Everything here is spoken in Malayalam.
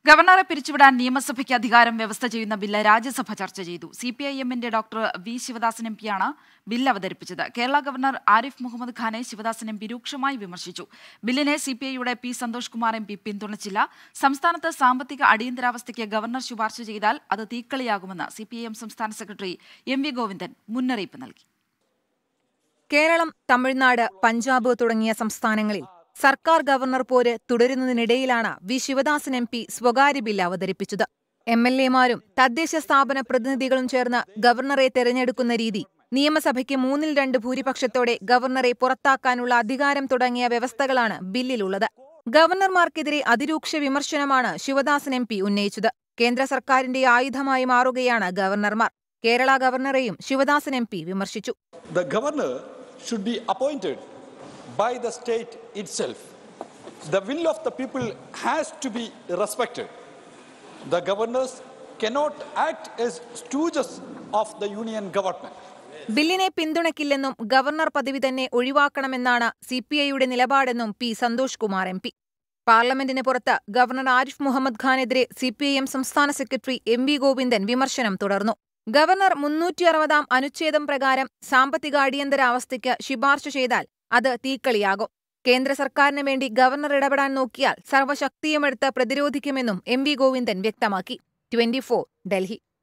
ഗവർണറെ പിരിച്ചുവിടാൻ നിയമസഭയ്ക്ക് അധികാരം വ്യവസ്ഥ ചെയ്യുന്ന ബില്ല് രാജ്യസഭ ചർച്ച ചെയ്തു സി പി ഐ എമ്മിന്റെ ഡോക്ടർ വി ശിവദാസൻ എം പിയാണ് ബില്ല് അവതരിപ്പിച്ചത് കേരള ഗവർണർ ആരിഫ് മുഹമ്മദ് ഖാനെ ശിവദാസൻ എം പി രൂക്ഷമായി വിമർശിച്ചു ബില്ലിനെ സി പി ഐയുടെ P Santhosh Kumar M P പിന്തുണച്ചില്ല സംസ്ഥാനത്ത് സാമ്പത്തിക അടിയന്തരാവസ്ഥയ്ക്ക് ഗവർണർ ശുപാർശ ചെയ്താൽ അത് തീക്കളിയാകുമെന്ന് സി പി ഐ എം സംസ്ഥാന സെക്രട്ടറി എം വി ഗോവിന്ദൻ മുന്നറിയിപ്പ് നൽകി കേരളം തമിഴ്നാട് പഞ്ചാബ് തുടങ്ങിയ സംസ്ഥാനങ്ങളിൽ സർക്കാർ ഗവർണർ പോര് തുടരുന്നതിനിടയിലാണ് വി ശിവദാസൻ എം പി സ്വകാര്യ ബില്ല് അവതരിപ്പിച്ചത് എം എൽ എമാരും തദ്ദേശ സ്ഥാപന പ്രതിനിധികളും ചേർന്ന് ഗവർണറെ തെരഞ്ഞെടുക്കുന്ന രീതി നിയമസഭയ്ക്ക് മൂന്നിൽ രണ്ട് ഭൂരിപക്ഷത്തോടെ ഗവർണറെ പുറത്താക്കാനുള്ള അധികാരം തുടങ്ങിയ വ്യവസ്ഥകളാണ് ബില്ലിലുള്ളത് ഗവർണർമാർക്കെതിരെ അതിരൂക്ഷ വിമർശനമാണ് ശിവദാസൻ എം പി ഉന്നയിച്ചത് കേന്ദ്ര സർക്കാരിന്റെ ആയുധമായി മാറുകയാണ് ഗവർണർമാർ കേരള ഗവർണറെയും ശിവദാസൻ എം പി വിമർശിച്ചു The governor should be appointed by the state itself. The will of the people has to be respected. The governors cannot act as stooges of the union government. ബില്ലിനെ പിന്തുണയ്ക്കില്ലെന്നും ഗവർണർ പദവി തന്നെ ഒഴിവാക്കണമെന്നാണ് സി പി ഐയുടെ നിലപാടെന്നും P Santhosh Kumar M P പാർലമെന്റിന് പുറത്ത് ഗവർണർ ആരിഫ് മുഹമ്മദ് ഖാനെതിരെ സി പി ഐ എം സംസ്ഥാന സെക്രട്ടറി എം വി ഗോവിന്ദൻ വിമർശനം തുടർന്നു ഗവർണർ മുന്നൂറ്റി അറുപതാം അനുച്ഛേദം പ്രകാരം സാമ്പത്തിക അടിയന്തരാവസ്ഥയ്ക്ക് ശുപാർശ ചെയ്താൽ അത് തീക്കളിയാകും കേന്ദ്ര സർക്കാരിന് വേണ്ടി ഗവർണർ ഇടപെടാൻ നോക്കിയാൽ സർവ്വശക്തിയുമെടുത്ത് പ്രതിരോധിക്കുമെന്നും എം വി ഗോവിന്ദൻ വ്യക്തമാക്കി ട്വന്റി ഡൽഹി